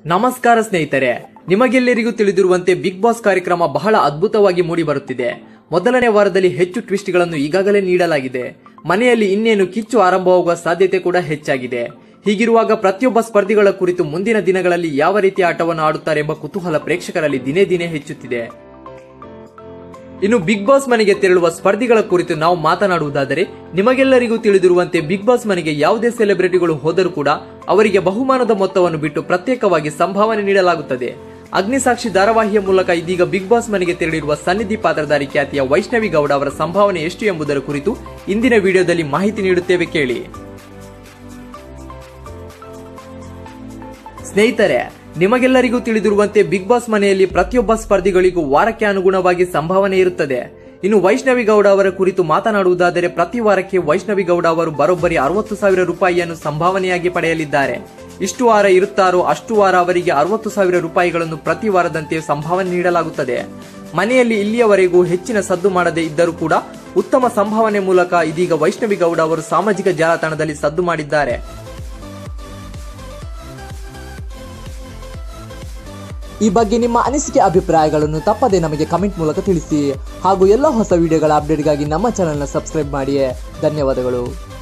ನಮಸ್ಕಾರ ಸ್ನೇಹಿತರೆ ನಿಮಗೆಲ್ಲರಿಗೂ ತಿಳಿದಿರುವಂತೆ ಬಿಗ್ ಬಾಸ್ ಕಾರ್ಯಕ್ರಮ ಬಹಳ ಅದ್ಭುತವಾಗಿ ಮೂಡಿ ಬರುತ್ತಿದೆ ಮೊದಲನೇ ವಾರದಲ್ಲಿ ಹೆಚ್ಚು ಟ್ವಿಸ್ಟ್ಗಳನ್ನು ಈಗಾಗಲೇ ನೀಡಲಾಗಿದೆ ಮನೆಯಲ್ಲಿ ಇನ್ನೇನು ಕಿಚ್ಚು ಆರಂಭವಾಗುವ ಸಾಧ್ಯತೆ ಕೂಡ ಹೆಚ್ಚಾಗಿದೆ ಹೀಗಿರುವಾಗ ಪ್ರತಿಯೊಬ್ಬ ಸ್ಪರ್ಧಿಗಳ ಕುರಿತು ಮುಂದಿನ ದಿನಗಳಲ್ಲಿ ಯಾವ ರೀತಿಯ ಆಟವನ್ನು ಆಡುತ್ತಾರೆ ಎಂಬ ಕುತೂಹಲ ಪ್ರೇಕ್ಷಕರಲ್ಲಿ ದಿನೇ ದಿನೇ ಹೆಚ್ಚುತ್ತಿದೆ ಇನ್ನು ಬಿಗ್ ಬಾಸ್ ಮನೆಗೆ ತೆರಳುವ ಸ್ಪರ್ಧಿಗಳ ಕುರಿತು ನಾವು ಮಾತನಾಡುವುದಾದರೆ ನಿಮಗೆಲ್ಲರಿಗೂ ತಿಳಿದಿರುವಂತೆ ಬಿಗ್ ಬಾಸ್ ಮನೆಗೆ ಯಾವುದೇ ಸೆಲೆಬ್ರಿಟಿಗಳು ಹೋದರೂ ಕೂಡ ಅವರಿಗೆ ಬಹುಮಾನದ ಮೊತ್ತವನ್ನು ಬಿಟ್ಟು ಪ್ರತ್ಯೇಕವಾಗಿ ಸಂಭಾವನೆ ನೀಡಲಾಗುತ್ತದೆ ಅಗ್ನಿಸಾಕ್ಷಿ ಧಾರಾವಾಹಿಯ ಮೂಲಕ ಇದೀಗ ಬಿಗ್ ಬಾಸ್ ಮನೆಗೆ ತೆರಳಿರುವ ಸನ್ನಿಧಿ ಪಾತ್ರಧಾರಿ ಖ್ಯಾತಿಯ ವೈಷ್ಣವಿ ಗೌಡ ಅವರ ಸಂಭಾವನೆ ಎಷ್ಟು ಎಂಬುದರ ಕುರಿತು ಇಂದಿನ ವಿಡಿಯೋದಲ್ಲಿ ಮಾಹಿತಿ ನೀಡುತ್ತೇವೆ ಕೇಳಿ ಸ್ನೇಹಿತರೆ ನಿಮಗೆಲ್ಲರಿಗೂ ತಿಳಿದಿರುವಂತೆ ಬಿಗ್ ಬಾಸ್ ಮನೆಯಲ್ಲಿ ಪ್ರತಿಯೊಬ್ಬ ಸ್ಪರ್ಧಿಗಳಿಗೂ ವಾರಕ್ಕೆ ಅನುಗುಣವಾಗಿ ಸಂಭಾವನೆ ಇರುತ್ತದೆ ಇನ್ನು ವೈಷ್ಣವಿ ಗೌಡ ಅವರ ಕುರಿತು ಮಾತನಾಡುವುದಾದರೆ ಪ್ರತಿ ವಾರಕ್ಕೆ ವೈಷ್ಣವಿ ಗೌಡ ಅವರು ಬರೋಬ್ಬರಿ ಅರವತ್ತು ಸಾವಿರ ರೂಪಾಯಿಯನ್ನು ಸಂಭಾವನೆಯಾಗಿ ಪಡೆಯಲಿದ್ದಾರೆ ಇಷ್ಟು ವಾರ ಇರುತ್ತಾರೋ ಅಷ್ಟು ವಾರ ಅವರಿಗೆ ಅರವತ್ತು ಸಾವಿರ ರೂಪಾಯಿಗಳನ್ನು ಪ್ರತಿ ವಾರದಂತೆ ಸಂಭಾವನೆ ನೀಡಲಾಗುತ್ತದೆ ಮನೆಯಲ್ಲಿ ಇಲ್ಲಿಯವರೆಗೂ ಹೆಚ್ಚಿನ ಸದ್ದು ಮಾಡದೇ ಇದ್ದರೂ ಕೂಡ ಉತ್ತಮ ಸಂಭಾವನೆ ಮೂಲಕ ಇದೀಗ ವೈಷ್ಣವಿ ಗೌಡ ಅವರು ಸಾಮಾಜಿಕ ಜಾಲತಾಣದಲ್ಲಿ ಸದ್ದು ಮಾಡಿದ್ದಾರೆ ಈ ಬಗ್ಗೆ ನಿಮ್ಮ ಅನಿಸಿಕೆ ಅಭಿಪ್ರಾಯಗಳನ್ನು ತಪ್ಪದೆ ನಮಗೆ ಕಮೆಂಟ್ ಮೂಲಕ ತಿಳಿಸಿ ಹಾಗೂ ಎಲ್ಲ ಹೊಸ ವಿಡಿಯೋಗಳ ಅಪ್ಡೇಟ್ಗಾಗಿ ನಮ್ಮ ಚಾನೆಲ್ನ ಸಬ್ಸ್ಕ್ರೈಬ್ ಮಾಡಿ ಧನ್ಯವಾದಗಳು